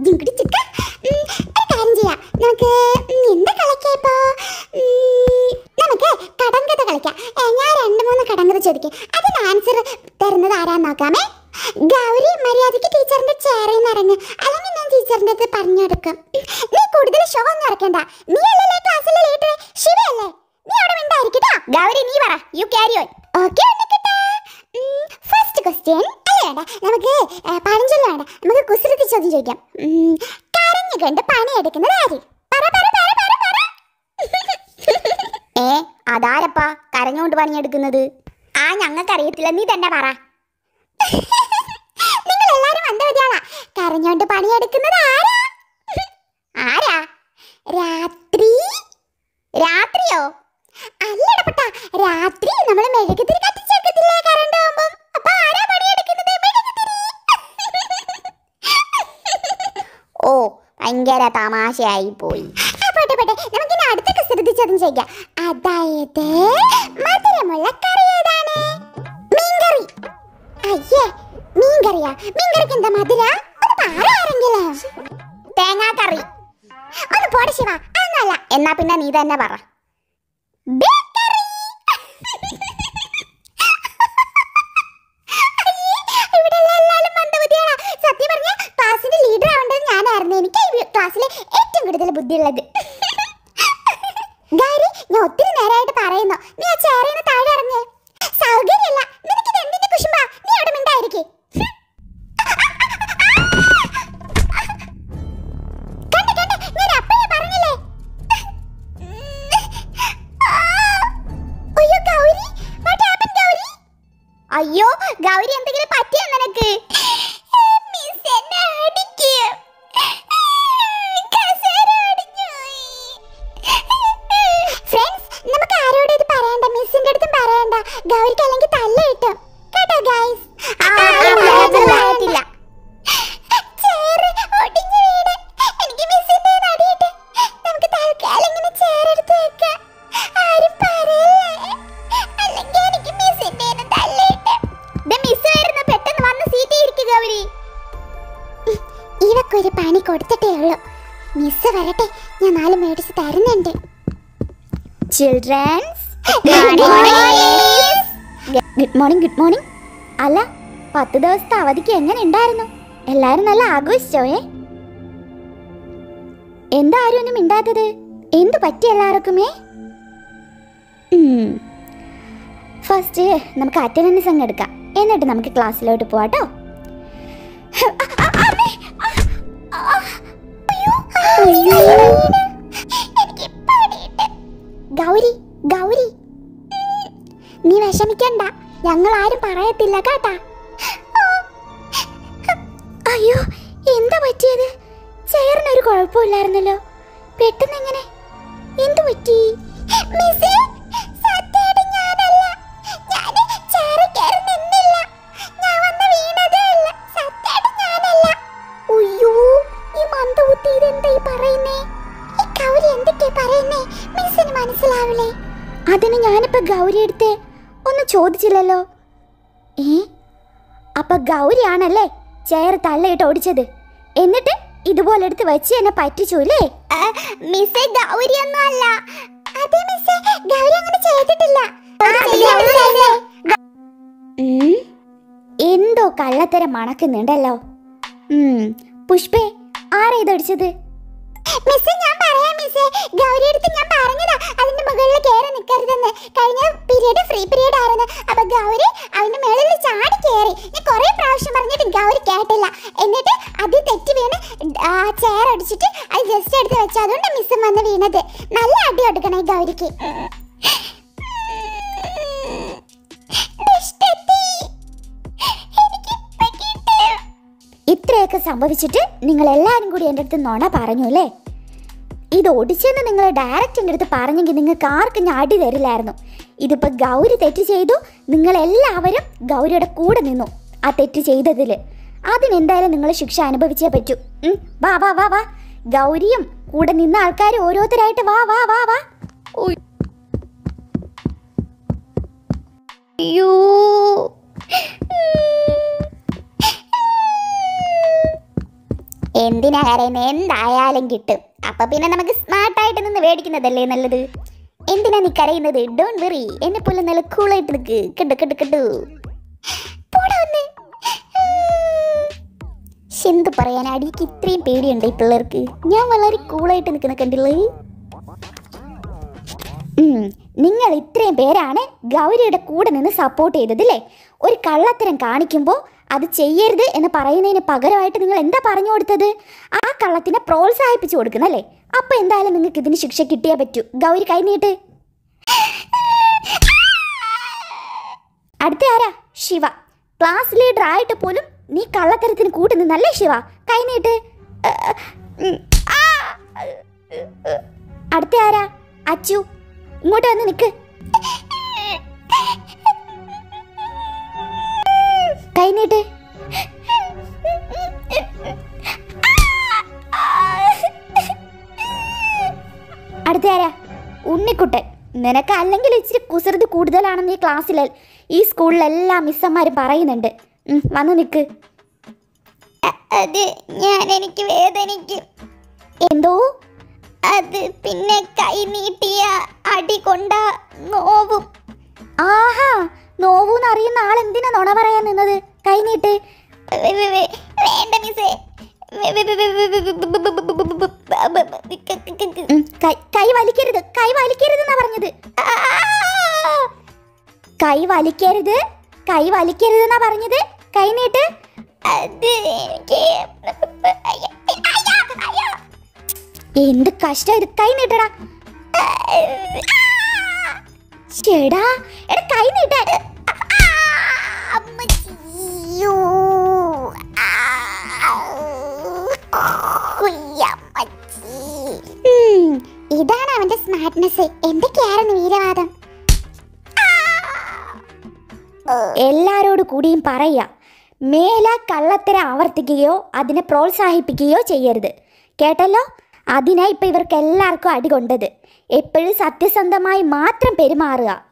ജിങ്കിടി ചിക്ക ഉം, ഒരു കാര്യം ചെയ്യാം നമുക്ക് ഉം, എന്താ കളിക്കാം ഇപ്പോ ഉം, നമുക്ക് കടങ്കഥ കളിക്കാം ഏ, ഞാൻ രണ്ട് മൂന്ന് കടങ്കഥ ചോദിക്കും അതിന് ആൻസർ തരുന്നത് ആരാന്ന് നോക്കാമേ ഗൗരി മര്യാദയ്ക്ക് ടീച്ചറിന്റെ ചെയറിൽ നിന്ന് ഇറങ്ങ് അല്ലെങ്കിൽ ഞാൻ ടീച്ചറിന്റെ അടുത്ത് പറഞ്ഞു കൊടുക്കും നീ കൂടുതൽ ഷോ ഒന്നും ഇറക്കണ്ട നീ അല്ലല്ലേ ക്ലാസ്സിലെ ലീഡർ ശിവയല്ലേ നീ അവിടെ മിണ്ടായിരിക്കട്ടോ ഗൗരി നീ പറ you carry on okay first question അല്ല വേണ്ട നമുക്ക് ഏ, പഴഞ്ചൊല്ല് വേണ്ട നമുക്ക് കുസൃതി ചോദ്യം ചോദിക്കാം ഉം, കരഞ്ഞു കണ്ട് പണിയെടുക്കുന്നത് ആര് പറ പറ പറ പറ പറ ഏ അതാരപ്പാ കരഞ്ഞുകൊണ്ട് പണിയെടുക്കുന്നത് ആ ഞങ്ങൾക്ക് അറിയത്തില്ല നീ തന്നെ പറ നിങ്ങൾ എല്ലാരും മന്ദവതിയാളാ കരഞ്ഞോണ്ട് പണിയെടുക്കുന്നത് ആരാ ആരാ രാത്രി രാത്രിയോ അല്ലടപ്പട്ട രാത്രി നമ്മൾ മെഴുകുതിരി കത്തിച്ചേക്കത്തില്ലേ കറണ്ട് പോകുമ്പം അപ്പൊ ആരാ പണിയെടുക്കുന്നത് മെഴുകുതിരി ഓ ഭയങ്കര തമാശയായി പോയി ആ, പോട്ടെ പോട്ടെ നമുക്ക് ഇനി അടുത്ത കുസൃതി ചോദ്യം ചോദിക്കാം അതായത് മധുരമുള്ള കറി ഏതാണ് മീൻകറി അയ്യേ മീൻകറിയാ മീൻകറിക്ക് എന്താ മധുര ഒന്ന് പറ ആരെങ്കിലും തേങ്ങാക്കറി ഒന്ന് പോടെ ശിവ അതൊന്നല്ല എന്നാ പിന്നെ നീ തന്നെ പറ ബേക്കറി ഇവിടെയുള്ള എല്ലാവരും മന്ദബുദ്ധികളാ. സത്യം പറഞ്ഞാ ക്ലാസ്സിന്റെ ലീഡർ ആവേണ്ടത് ഞാനായിരുന്നു എനിക്ക് ഈ ക്ലാസ്സിൽ ഏറ്റവും കൂടുതൽ ബുദ്ധിയുള്ളത് ഗൗരി ഞാൻ ഒത്തിരി നേരമായിട്ട് പറയുന്നു നീ ആ ചേറിൽ നിന്ന് താഴെ ഇറങ്ങ് സൗകര്യമില്ല നിനക്കിത് എന്തിന്റെ കുശുമ്പാ നീ അവിടെ മിണ്ടായിരിക്കേ കണ്ട് കണ്ട് ഞാൻ അപ്പഴേ പറഞ്ഞില്ലേ അയ്യോ ഗൗരി വാട്ട് ഹാപ്പൻ ഗൗരി അയ്യോ ഗൗരി എന്തെങ്കിലും പറ്റിയോ നിനക്ക് മിസ് എന്നെ അടിക്ക് കസേര അടിഞ്ഞുപോയി ഫ്രണ്ട്സ് നമുക്ക് ആരോടും ഇത് പറയണ്ട മിസ്സിന്റെ അടുത്തും പറയണ്ട ഗൗരിക്ക് അല്ലെങ്കിൽ തല്ല കിട്ടും കേട്ടോ ഗൈസ് പറയത്തില്ല ചേറ് ഒടിഞ്ഞു വീണ് എനിക്ക് മിസ്സിന്റെ നടിയിട്ട് നമുക്ക് തൽക്കാലം ഇങ്ങനെ ചേരെടുത്ത് വെക്കാം ആരും പറയല്ലേ അല്ലെങ്കിൽ എനിക്ക് മിസ്സിന്റെ തല്ലിട്ട് മിസ് വരുന്ന പെട്ടെന്ന് വന്ന് സീറ്റിൽ ഇരിക്കുക ഗൗരി ഇവക്കൊരു പണി കൊടുത്തിട്ടേ ഉള്ളൂ മിസ് വരട്ടെ ഞാൻ നാല് മേടിച്ച് തരുന്നുണ്ട് childrens good morning good morning അല്ല പത്ത് ദിവസത്തെ അവധിക്ക് എങ്ങനെ ഉണ്ടായിരുന്നു എല്ലാരും നല്ല ആഘോഷിച്ചോ ഏ എന്താ ആരും ഒന്നും മിണ്ടാത്തത് എന്തു പറ്റി എല്ലാവർക്കുമേ ഫസ്റ്റ് നമുക്ക് അറ്റൻഡൻസ് അങ്ങ് എടുക്കാം എന്നിട്ട് നമുക്ക് ക്ലാസ്സിലോട്ട് പോവാട്ടോ ഗൗരി ഗൗരി നീ വിഷമിക്കണ്ട ഞങ്ങൾ ആരും പറയത്തില്ല കേട്ടാ അയ്യോ എന്താ പറ്റിയത് ചെയറിനൊരു കുഴപ്പമില്ലായിരുന്നല്ലോ പെട്ടെന്ന് എങ്ങനെ എന്തു പറ്റി മിസ്സേ സത്യമായിട്ട് ഞാനല്ല ഞാന് ചെയറിൽ കയറി നിന്നില്ല ഞാൻ വന്ന് വീണതേ അല്ല സത്യമായിട്ട് ഞാനല്ല അയ്യോ ഈ മന്ദബുദ്ധി ഇതെന്താ ഈ പറയുന്നേ ഈ ഗൗരി എന്തൊക്കെയാ പറയുന്നേ മിസ്സിന് മനസ്സിലാവില്ലേ അതിന് ഞാനിപ്പോ ഗൗരി എടുത്ത് ഒന്ന് ചോദിച്ചില്ലല്ലോ ഏ അപ്പൊ ഗൗരിയാണല്ലേ ചെയർ തള്ളയിട്ട് ഓടിച്ചത് എന്നിട്ട് ഇതുപോലെ എടുത്ത് വെച്ച് എന്നെ പറ്റിച്ചൂലേ മിസ്സേ ഗൗരി ഒന്നും അല്ല അതെ മിസ്സേ ഗൗരി അങ്ങനെ ചെയ്തിട്ടില്ല ഉം, എന്തോ കള്ളത്തരം മണക്കുന്നുണ്ടല്ലോ ഉം, പുഷ്പേ ആരാ ഇതടിച്ചത് മിസ്സേ ഞാൻ പറയാം മിസ്സേ ഗൗരി അടുത്ത് ഞാൻ പറഞ്ഞതാ അതിന്റെ മുകളിൽ കയറി നിൽക്കരുതെന്ന് കഴിഞ്ഞ പീരീഡ് ഫ്രീ പീരീഡ് ആയിരുന്നു അപ്പൊ ഗൗരി അതിന്റെ മുകളിൽ ചാടി കയറി ഞാൻ കുറെ പ്രാവശ്യം പറഞ്ഞിട്ട് ഗൗരി കേട്ടില്ല എന്നിട്ട് അത് തെറ്റി വീണ് ആ ചെയർ അടിച്ചിട്ട് അത് ജസ്റ്റ് എടുത്ത് വെച്ചു അതുകൊണ്ട് മിസ്സും വന്ന് വീണത് നല്ല അടി കൊടുക്കണേ ഗൗരിക്ക് ദുഷ്ടത്തി. എനിക്കിപ്പ കിട്ടും. ഇത്രയൊക്കെ സംഭവിച്ചിട്ട് നിങ്ങൾ എല്ലാവരും കൂടി എൻ്റെ അടുത്ത് നുണ പറഞ്ഞു അല്ലേ ഇത് ഒടിച്ചെന്ന് നിങ്ങൾ ഡയറക്റ്റ് എൻ്റെ അടുത്ത് പറഞ്ഞെങ്കിൽ നിങ്ങൾക്ക് ആർക്കും ഞാൻ അടി തരില്ലായിരുന്നു ഇതിപ്പോൾ ഗൗരി തെറ്റ് ചെയ്തു നിങ്ങൾ എല്ലാവരും ഗൗരിയുടെ കൂടെ നിന്നു ആ തെറ്റ് ചെയ്തതിൽ അതിനെന്തായാലും നിങ്ങൾ ശിക്ഷ അനുഭവിച്ചേ പറ്റൂ ഉം, വാ വാ വാ വാ ഗൗരിയും കൂടെ നിന്ന ആൾക്കാർ ഓരോരുത്തരായിട്ട് വാ വാ വാ വാ ഉയ്. അയ്യോ എന്തിനാ കരയുന്നത് എന്തായാലും കിട്ടും അപ്പൊ പിന്നെ നമുക്ക് സ്മാർട്ടായിട്ട് നിന്ന് മേടിക്കുന്നതല്ലേ നല്ലത് എന്തിനാ നീ കരയുന്നത് ഡോൺ വെറി എന്നെ പോലെ നല്ല കൂളായിട്ട് നിൽക്ക് കിട്ടു കിട്ടു കിട്ടു പോടാ വന്ന്. ശ്ശെ, എന്ത് പറയാൻ അടിക്ക് ഇത്രയും പേടിയുണ്ട് ഈ പിള്ളേർക്ക് ഞാൻ വളരെ കൂളായിട്ട് നിൽക്കുന്ന കണ്ടില്ലേ ഉം, നിങ്ങൾ ഇത്രയും പേരാണ് ഗൗരിയുടെ കൂടെ നിന്ന് സപ്പോർട്ട് ചെയ്തതില്ലേ ഒരു കള്ളത്തരം കാണിക്കുമ്പോൾ അത് ചെയ്യരുത് എന്ന് പറയുന്നതിന് പകരമായിട്ട് നിങ്ങൾ എന്താ പറഞ്ഞു കൊടുത്തത് ആ കള്ളത്തിനെ പ്രോത്സാഹിപ്പിച്ചു കൊടുക്കുന്നല്ലേ അപ്പൊ എന്തായാലും നിങ്ങൾക്ക് ഇതിന് ശിക്ഷ കിട്ടിയേ പറ്റൂ ഗൗരി കൈ നീട്ട് അടുത്ത ആരാ ശിവ ക്ലാസ് ലീഡർ ആയിട്ട് പോലും നീ കള്ളത്തരത്തിന് കൂട്ടി നിന്നല്ലേ ശിവ കൈ നീട്ട് ഏ, ഉം, ആ. അടുത്ത ആരാ അച്ചു ഇങ്ങോട്ട് വന്ന് നിക്ക് കൈ നീട്ട് അടുത്ത ആരാ ഉണ്ണിക്കുട്ടൻ നിനക്ക് അല്ലെങ്കിൽ ഇച്ചിരി കുസൃതി കൂടുതലാണെന്ന് ഈ ക്ലാസ്സിൽ ഈ സ്കൂളിലെല്ലാ മിസ്സന്മാരും പറയുന്നുണ്ട് ഉം, വന്ന് നിക്ക് അത് ഞാൻ എനിക്ക് വേദനിക്കും എന്തോ അത് പിന്നെ കൈ നീട്ടിയ അടി കൊണ്ട നോവും ആഹാ നോവൂന്ന് അറിയുന്ന ആൾ എന്തിനാ നുണ പറയാൻ നിന്നത് കൈ നീട്ട് വേണ്ട മിസ്സേ ഉം, കൈ- കൈ വലിക്കരുത് കൈ വലിക്കരുത് എന്നാ പറഞ്ഞത് ആ! കൈ വലിക്കരുത് കൈ വലിക്കരുത് എന്നാ പറഞ്ഞത് കൈ നീട്ട് അത് എനിക്ക് എന്ത് കഷ്ടം ഇത് കൈ നീട്ടടാ ചേടാ എടാ കൈ നീട്ടാൻ ഉം, ഇതാണ് അവന്റെ സ്മാർട്ട്നെസ് എന്തൊക്കെയായിരുന്നു വീരവാദം എല്ലാരോട് കൂടിയും പറയുക മേല കള്ളത്തരം ആവർത്തിക്കുകയോ അതിനെ പ്രോത്സാഹിപ്പിക്കുകയോ ചെയ്യരുത് കേട്ടല്ലോ അതിനായി ഇപ്പം ഇവർക്ക് എല്ലാവർക്കും അടി കൊണ്ടത് എപ്പോഴും സത്യസന്ധമായി മാത്രം പെരുമാറുക